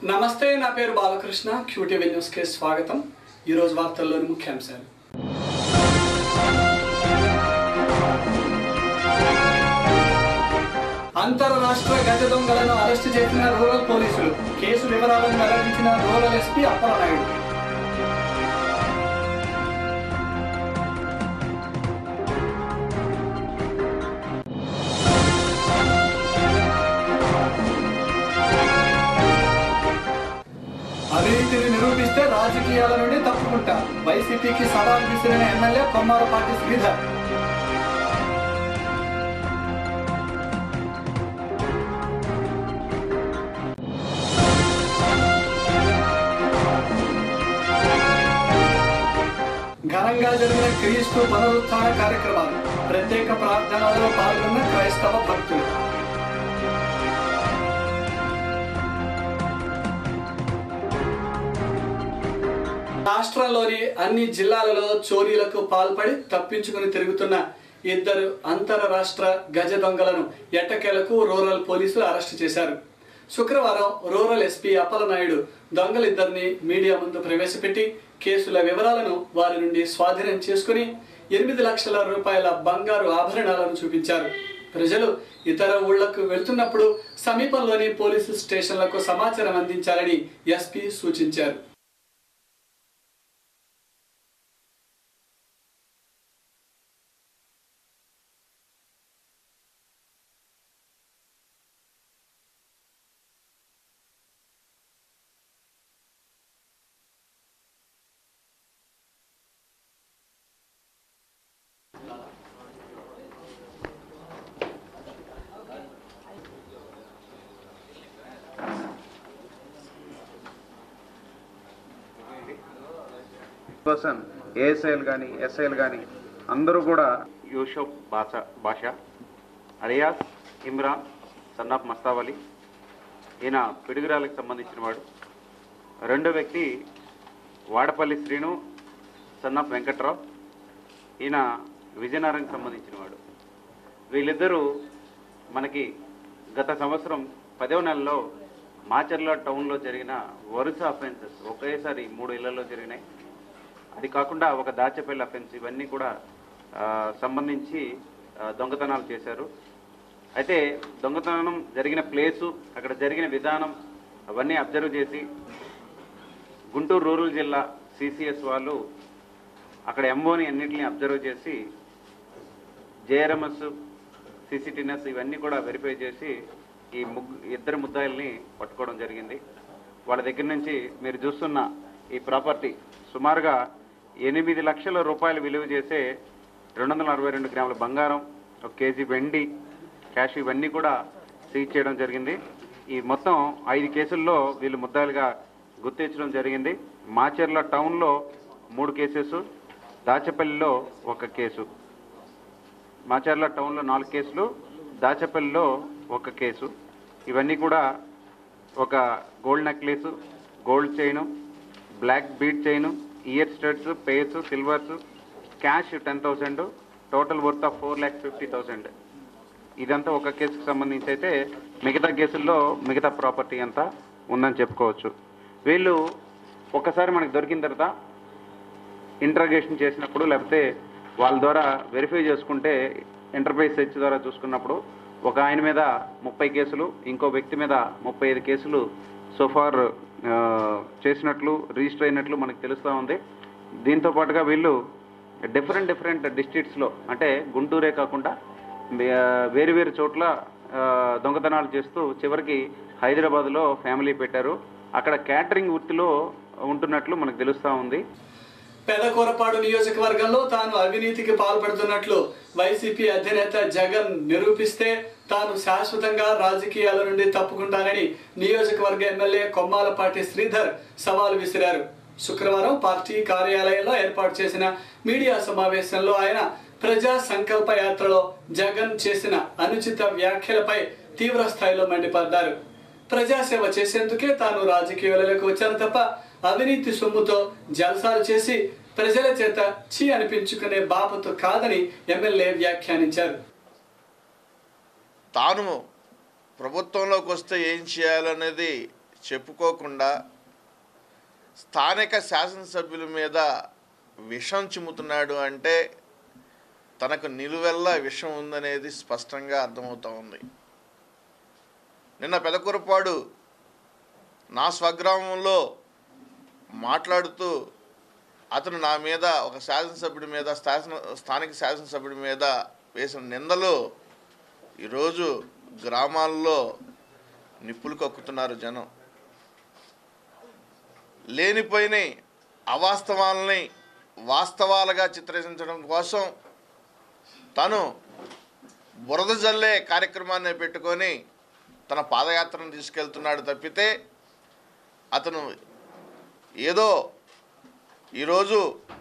నమస్తే నా పేరు బాలకృష్ణ క్యూటీవీ న్యూస్ కి స్వాగతం ఈరోజు వార్తల్లోని ముఖ్యాంశాలు అంతర్రాష్ట్ర గజ దొంగలను అరెస్టు చేసిన రూరల్ పోలీసులు కేసు వివరాలను వెల్లడించిన రూరల్ ఎస్పీ అప్పలనాయుడు అవినీతిని నిరూపిస్తే రాజకీయాల నుండి తప్పుకుంటా వైసీపీకి సవాల్ విసిరిన ఎమ్మెల్యే కొమ్మారపాటి శ్రీధర్ ఘనంగా జరిగిన క్రీస్తు పునరుత్థాన కార్యక్రమాలు ప్రత్యేక ప్రార్థనలలో పాల్గొన్న క్రైస్తవ భక్తులు రాష్ట్రంలోని అన్ని జిల్లాలలో చోరీలకు పాల్పడి తప్పించుకుని తిరుగుతున్న ఇద్దరు అంతరరాష్ట్ర గజ దొంగలను ఎట్టకేలకు రూరల్ పోలీసులు అరెస్టు చేశారు శుక్రవారం రూరల్ ఎస్పీ అప్పలనాయుడు దొంగలిద్దరిని మీడియా ముందు ప్రవేశపెట్టి కేసుల వివరాలను వారి నుండి స్వాధీనం చేసుకుని ఎనిమిది లక్షల రూపాయల బంగారు ఆభరణాలను చూపించారు ప్రజలు ఇతర ఊళ్లకు వెళ్తున్నప్పుడు సమీపంలోని పోలీసు స్టేషన్లకు సమాచారం అందించాలని ఎస్పీ సూచించారు పర్సన్ ఏఎస్ఐలు కానీ ఎస్ఐలు కానీ అందరూ కూడా Yusuf Basha Basha alias Imran son of Mastavali ఈయన పిడుగురాలకు సంబంధించిన వాడు రెండో వ్యక్తి వాడపల్లి శ్రీను సన్ ఆఫ్ వెంకట్రావు ఈయన విజయనగరంకి సంబంధించిన వాడు వీళ్ళిద్దరూ మనకి గత సంవత్సరం పదవ నెలలో మాచర్ల టౌన్లో జరిగిన వరుస అఫెన్సెస్ ఒకేసారి మూడు ఇళ్లలో జరిగినాయి అది కాకుండా ఒక దాచపల్లి అఫెన్స్ ఇవన్నీ కూడా ఆ, సంబంధించి ఆ, దొంగతనాలు చేశారు అయితే దొంగతనం జరిగిన ప్లేసు అక్కడ జరిగిన విధానం అవన్నీ అబ్జర్వ్ చేసి గుంటూరు రూరల్ జిల్లా సిసిఎస్ వాళ్ళు అక్కడ ఎంఓని అన్నింటిని అబ్జర్వ్ చేసి జేఆర్ఎంఎస్ సిసిటిఎన్ఎస్ ఇవన్నీ కూడా వెరిఫై చేసి ఈ ముగ్గు ఇద్దరు ముద్దాయిల్ని పట్టుకోవడం జరిగింది వాళ్ళ దగ్గర నుంచి మీరు చూస్తున్న ఈ ప్రాపర్టీ సుమారుగా ఎనిమిది లక్షల రూపాయలు విలువ చేసే రెండు వందల అరవై రెండు గ్రాముల బంగారం ఒక కేజీ వెండి క్యాష్ ఇవన్నీ కూడా సీజ్ చేయడం జరిగింది ఈ మొత్తం ఐదు కేసుల్లో వీళ్ళు ముద్దాయిలుగా గుర్తించడం జరిగింది మాచర్ల టౌన్లో మూడు కేసెస్ దాచపల్లిలో ఒక కేసు మాచర్ల టౌన్లో నాలుగు కేసులు దాచపల్లిలో ఒక కేసు ఇవన్నీ కూడా ఒక gold necklace gold chain black bead chain ear studs pairs silvers cash ten thousand total worth of four lakhs fifty thousand ఇదంతా ఒక కేసుకు సంబంధించి అయితే మిగతా కేసుల్లో మిగతా ప్రాపర్టీ అంతా ఉందని చెప్పుకోవచ్చు వీళ్ళు ఒక్కసారి మనకు దొరికిన తర్వాత ఇంట్రాగేషన్ చేసినప్పుడు లేకపోతే వాళ్ళ ద్వారా వెరిఫై చేసుకుంటే ఎంటర్ప్రైజ్ సెర్చ్ ద్వారా చూసుకున్నప్పుడు ఒక ఆయన మీద ముప్పై కేసులు ఇంకో వ్యక్తి మీద ముప్పై ఐదు కేసులు సోఫార్ చేసినట్లు రిజిస్టర్ అయినట్లు మనకు తెలుస్తూ ఉంది దీంతో పాటుగా వీళ్ళు డిఫరెంట్ డిఫరెంట్ డిస్ట్రిక్ట్స్లో అంటే గుంటూరే కాకుండా వే- వేరు వేరు చోట్ల ఆ, దొంగతనాలు చేస్తూ చివరికి హైదరాబాద్లో ఫ్యామిలీ పెట్టారు అక్కడ క్యాటరింగ్ వృత్తిలో ఉంటున్నట్లు మనకు తెలుస్తూ ఉంది పెదకూరపాడు నియోజకవర్గంలో తాను అవినీతికి పాల్పడుతున్నట్లు వైసీపీ అధినేత జగన్ నిరూపిస్తే తాను శాశ్వతంగా రాజకీయాల నుండి తప్పుకుంటానని నియోజకవర్గ ఎమ్మెల్యే కొమ్మాలపాటి శ్రీధర్ సవాల్ విసిరారు శుక్రవారం పార్టీ కార్యాలయంలో ఏర్పాటు చేసిన మీడియా సమావేశంలో ఆయన ప్రజా సంకల్ప యాత్రలో జగన్ చేసిన అనుచిత వ్యాఖ్యలపై తీవ్ర స్థాయిలో మండిపడ్డారు ప్రజాసేవ చేసేందుకే తాను రాజకీయాలకు వచ్చాను తప్ప అవినీతి సొమ్ముతో జల్సాలు చేసి ప్రజల చేత చీ అనిపించుకునే బాపతు కాదని ఎమ్మెల్యే వ్యాఖ్యానించారు తాను ప్రభుత్వంలోకి వస్తే ఏం చేయాలనేది చెప్పుకోకుండా స్థానిక శాసనసభ్యుల మీద విషం చిమ్ముతున్నాడు అంటే తనకు నిలువెల్లా విషం ఉందనేది స్పష్టంగా అర్థమవుతా ఉంది నిన్న పెదకూరపాడు నా స్వగ్రామంలో మాట్లాడుతూ అతను నా మీద ఒక శాసనసభ్యుడి మీద శాసన స్థానిక శాసనసభ్యుడి మీద వేసిన నిందలు ఈరోజు గ్రామాల్లో నిప్పులు కక్కుతున్నారు జనం లేనిపోయిన అవాస్తవాలని వాస్తవాలుగా చిత్రించడం కోసం తను బురద జల్లే కార్యక్రమాన్ని పెట్టుకొని తన పాదయాత్రను తీసుకెళ్తున్నాడు తప్పితే అతను ఏదో ఈరోజు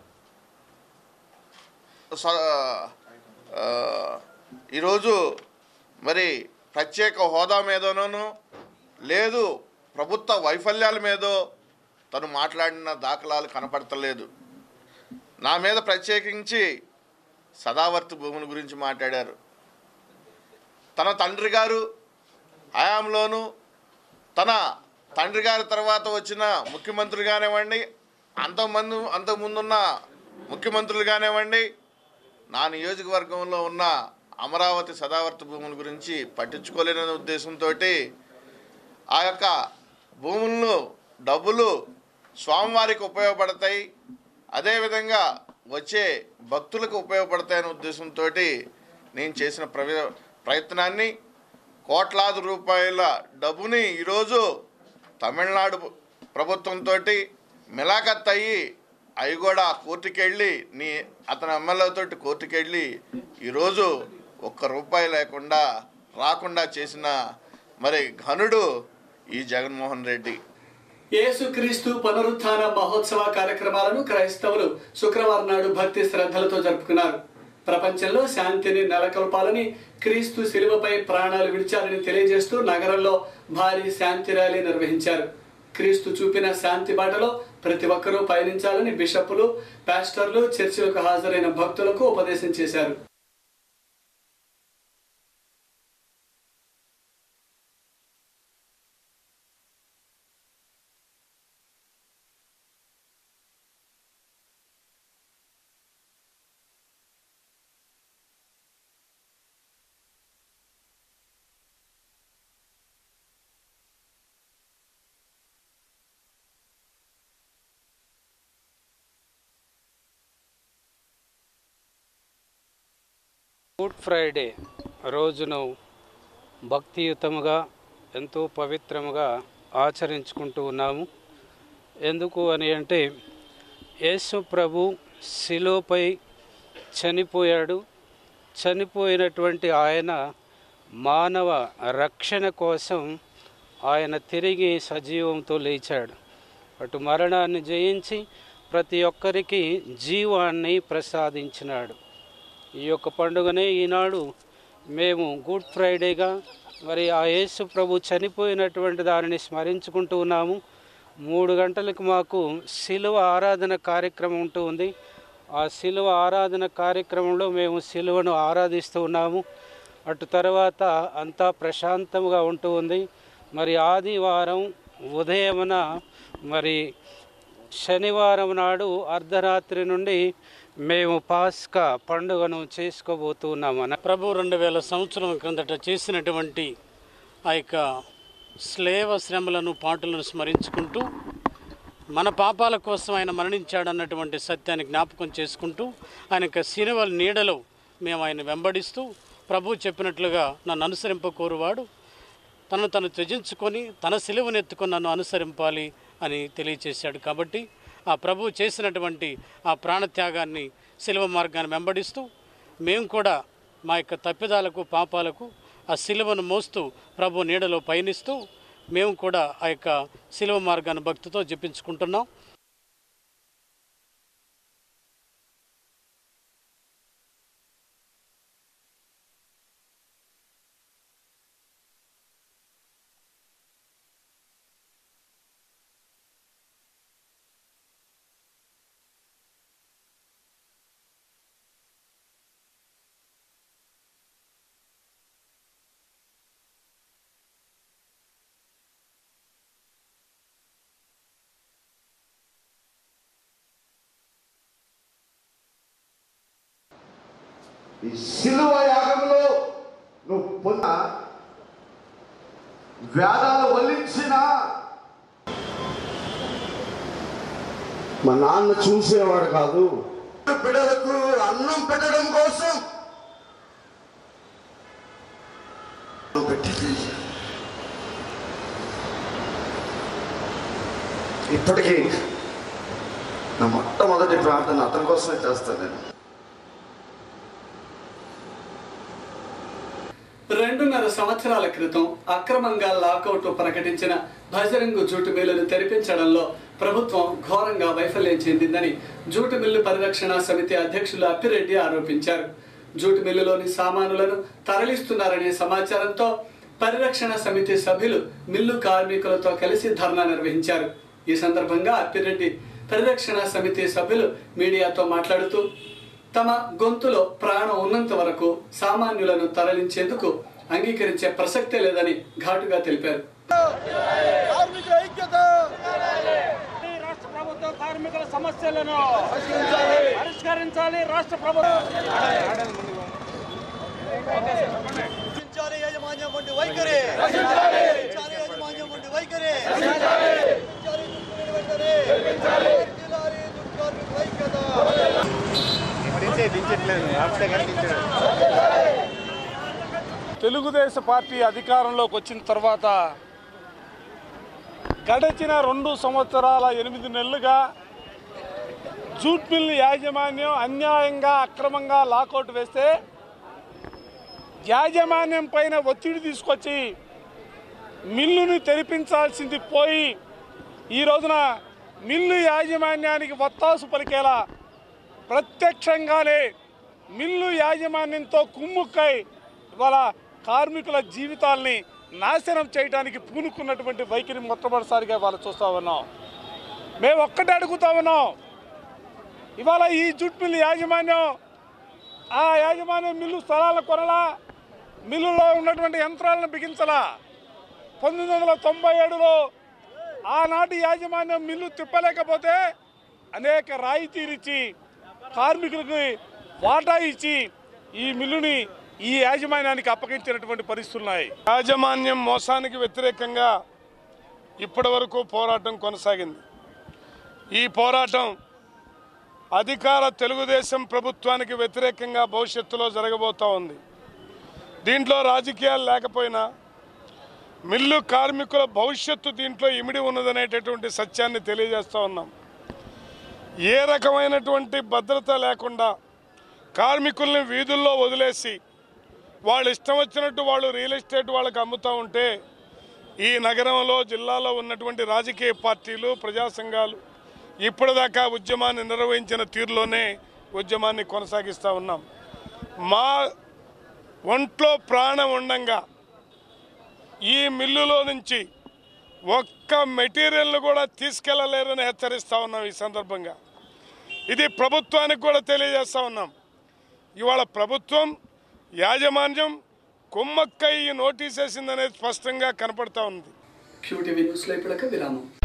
స- ఆ, ఈరోజు మరి ప్రత్యేక హోదా మీదనోను లేదు ప్రభుత్వ వైఫల్యాల మీదో తను మాట్లాడిన దాఖలాలు కనపడతలేదు నా మీద ప్రత్యేకించి సదావర్తి భూముల గురించి మాట్లాడారు తన తండ్రి గారు హయాంలోను తన తండ్రి గారి తర్వాత వచ్చిన ముఖ్యమంత్రులు కానివ్వండి అంతమంది అంతకుముందున్న ముఖ్యమంత్రులు కానివ్వండి నా నియోజకవర్గంలో ఉన్న అమరావతి సదావర్తి భూముల గురించి పట్టించుకోలేని ఉద్దేశంతో ఆ యొక్క భూములను డబ్బులు స్వామివారికి ఉపయోగపడతాయి అదేవిధంగా వచ్చే భక్తులకు ఉపయోగపడతాయనే ఉద్దేశంతో నేను చేసిన ప్రవి ప్రయత్నాన్ని కోట్లాది రూపాయల డబ్బుని ఈరోజు తమిళనాడు ప్రభుత్వంతో మిలాఖత్ అయ్యి అవి కూడా కోర్టుకెళ్ళి నీ అతని ఎమ్మెల్యేతో కోర్టుకెళ్ళి ఈరోజు ఒక్క రూపాయి లేకుండా రాకుండా చేసిన మరి ఘనుడు ఈ జగన్మోహన్ రెడ్డి యేసుక్రీస్తు పునరుత్థాన మహోత్సవ కార్యక్రమాలను క్రైస్తవులు శుక్రవారం నాడు భక్తి శ్రద్ధలతో జరుపుకున్నారు ప్రపంచంలో శాంతిని నెలకొల్పాలని క్రీస్తు శిలువపై ప్రాణాలు విడిచారని తెలియజేస్తూ నగరంలో భారీ శాంతి ర్యాలీ నిర్వహించారు క్రీస్తు చూపిన శాంతి బాటలో ప్రతి ఒక్కరూ పయనించాలని బిషప్పులు పాస్టర్లు చర్చిలకు హాజరైన భక్తులకు ఉపదేశం చేశారు గుడ్ ఫ్రైడే రోజును భక్తియుతముగా ఎంతో పవిత్రముగా ఆచరించుకుంటూ ఉన్నాము ఎందుకు అని అంటే యేసు ప్రభు శిలోపై చనిపోయాడు చనిపోయినటువంటి ఆయన మానవ రక్షణ కోసం ఆయన తిరిగి సజీవంతో లేచాడు అటు మరణాన్ని జయించి ప్రతి ఒక్కరికి జీవాన్ని ప్రసాదించినాడు ఈ యొక్క పండుగనే ఈనాడు మేము గుడ్ ఫ్రైడేగా మరి ఆ యేసు ప్రభు చనిపోయినటువంటి దానిని స్మరించుకుంటూ ఉన్నాము మూడు గంటలకు మాకు శిలువ ఆరాధన కార్యక్రమం ఉంటూ ఉంది ఆ శిలువ ఆరాధన కార్యక్రమంలో మేము శిలువను ఆరాధిస్తూ ఉన్నాము అటు తర్వాత అంతా ప్రశాంతంగా ఉంటూ ఉంది మరి ఆదివారం ఉదయమున మరి శనివారం నాడు అర్ధరాత్రి నుండి మేము పాస్కా పండుగను చేసుకోబోతున్నాము అన్న ప్రభు రెండు వేల సంవత్సరం క్రిందట చేసినటువంటి ఆ యొక్క స్లేవ శ్రమలను పాటలను స్మరించుకుంటూ మన పాపాల కోసం ఆయన మరణించాడన్నటువంటి సత్యాన్ని జ్ఞాపకం చేసుకుంటూ ఆయన యొక్క సినిమల నీడలో మేము ఆయన వెంబడిస్తూ ప్రభు చెప్పినట్లుగా నన్ను అనుసరింపకోరువాడు తను తను త్యజించుకొని తన సిలువను ఎత్తుకొని నన్ను అనుసరింపాలి అని తెలియచేశాడు కాబట్టి ఆ ప్రభు చేసినటువంటి ఆ ప్రాణత్యాగాన్ని సిలువ మార్గాన్ని వెంబడిస్తూ మేము కూడా మా యొక్క తప్పిదాలకు పాపాలకు ఆ సిలువను మోస్తూ ప్రభు నీడలో పయనిస్తూ మేము కూడా ఆ యొక్క సిలువ మార్గాన్ని భక్తితో జపించుకుంటున్నాం ఈ శిలువ యాగంలో నువ్వు పొంద వేదాలు వల్లించిన మా నాన్న చూసేవాడు కాదు బిడ్డలకు అన్నం పెట్టడం కోసం నువ్వు పెట్టింది ఇప్పటికీ నా మొట్టమొదటి ప్రార్థన అతని కోసమే చేస్తాను నేను రెండున్నర సంవత్సరాల క్రితం అక్రమంగా లాకౌట్ ప్రకటించిన భజరంగు జూటు మిల్లును తెరిపించడంలో ప్రభుత్వం ఘోరంగా వైఫల్యం చెందిందని జూటు మిల్లు పరిరక్షణ సమితి అధ్యక్షులు అప్పిరెడ్డి ఆరోపించారు జూటు మిల్లులోని సామానులను తరలిస్తున్నారనే సమాచారంతో పరిరక్షణ సమితి సభ్యులు మిల్లు కార్మికులతో కలిసి ధర్నా నిర్వహించారు ఈ సందర్భంగా అప్పిరెడ్డి పరిరక్షణ సమితి సభ్యులు మీడియాతో మాట్లాడుతూ తమ గొంతులో ప్రాణం ఉన్నంత వరకు సామాన్యులను తరలించేందుకు అంగీకరించే ప్రసక్తే లేదని ఘాటుగా తెలిపారు రాష్ట్ర ప్రభుత్వం కార్మికుల సమస్యలను పరిష్కరించాలి రాష్ట్ర ప్రభుత్వం రక్షించాలి యాజమాన్యం వంటి వైఖరి రక్షించాలి యాజమాన్యం వంటి వైఖరి రక్షించాలి దుర్మార్గుల వెంటనే. వర్ధిల్లాలి దుర్మార్గుల ఐక్యత. తెలుగుదేశం పార్టీ అధికారంలోకి వచ్చిన తర్వాత గడిచిన రెండు సంవత్సరాల ఎనిమిది నెలలుగా జూట్ మిల్ యాజమాన్యం అన్యాయంగా అక్రమంగా లాకౌట్ వేస్తే యాజమాన్యం పైన ఒత్తిడి తీసుకొచ్చి మిల్లుని తెరిపించాల్సింది పోయి ఈ రోజున మిల్లు యాజమాన్యానికి వత్తాసు పలికేలా ప్రత్యక్షంగానే మిల్లు యాజమాన్యంతో కుమ్ముక్కై ఇవాళ కార్మికుల జీవితాల్ని నాశనం చేయడానికి పూనుకున్నటువంటి వైఖరి మొట్టమొదటిసారిగా ఇవాళ చూస్తా ఉన్నాం మేము ఒక్కటే అడుగుతా ఉన్నాం ఇవాళ ఈ జూట్ మిల్లు యాజమాన్యం ఆ యాజమాన్యం మిల్లు స్థలాలను కొనలా మిల్లులో ఉన్నటువంటి యంత్రాలను బిగించలా పంతొమ్మిది వందల తొంభై ఏడులో ఆనాటి యాజమాన్యం మిల్లు తిప్పలేకపోతే అనేక రాయితీలిచ్చి కార్మికులకు వాటా ఇచ్చి ఈ మిల్లుని ఈ యాజమాన్యానికి అప్పగించినటువంటి పరిస్థితులు ఉన్నాయి యాజమాన్యం మోసానికి వ్యతిరేకంగా ఇప్పటి వరకు పోరాటం కొనసాగింది ఈ పోరాటం అధికార తెలుగుదేశం ప్రభుత్వానికి వ్యతిరేకంగా భవిష్యత్తులో జరగబోతూ ఉంది దీంట్లో రాజకీయాలు లేకపోయినా మిల్లు కార్మికుల భవిష్యత్తు దీంట్లో ఇమిడి ఉన్నదనేటటువంటి సత్యాన్ని తెలియజేస్తూ ఉన్నాం ఏ రకమైనటువంటి భద్రత లేకుండా కార్మికుల్ని వీధుల్లో వదిలేసి వాళ్ళు ఇష్టం వచ్చినట్టు వాళ్ళు రియల్ ఎస్టేట్ వాళ్ళకి అమ్ముతూ ఉంటే ఈ నగరంలో జిల్లాలో ఉన్నటువంటి రాజకీయ పార్టీలు ప్రజా సంఘాలు ఇప్పటిదాకా ఉద్యమాన్ని నిర్వహించిన తీరులోనే ఉద్యమాన్ని కొనసాగిస్తూ ఉన్నాం మా ఒంట్లో ప్రాణం ఉండంగా ఈ మిల్లులో నుంచి ఒక్క మెటీరియల్ను కూడా తీసుకెళ్లలేరని హెచ్చరిస్తా ఉన్నాం ఈ సందర్భంగా ఇది ప్రభుత్వానికి కూడా తెలియజేస్తా ఉన్నాం ఇవాళ ప్రభుత్వం యాజమాన్యం కుమ్మక్కై ఈ నోటీస్ వేసిందనేది స్పష్టంగా కనపడతా ఉంది క్యూటీవీ న్యూస్లో ఇప్పటికే విరామం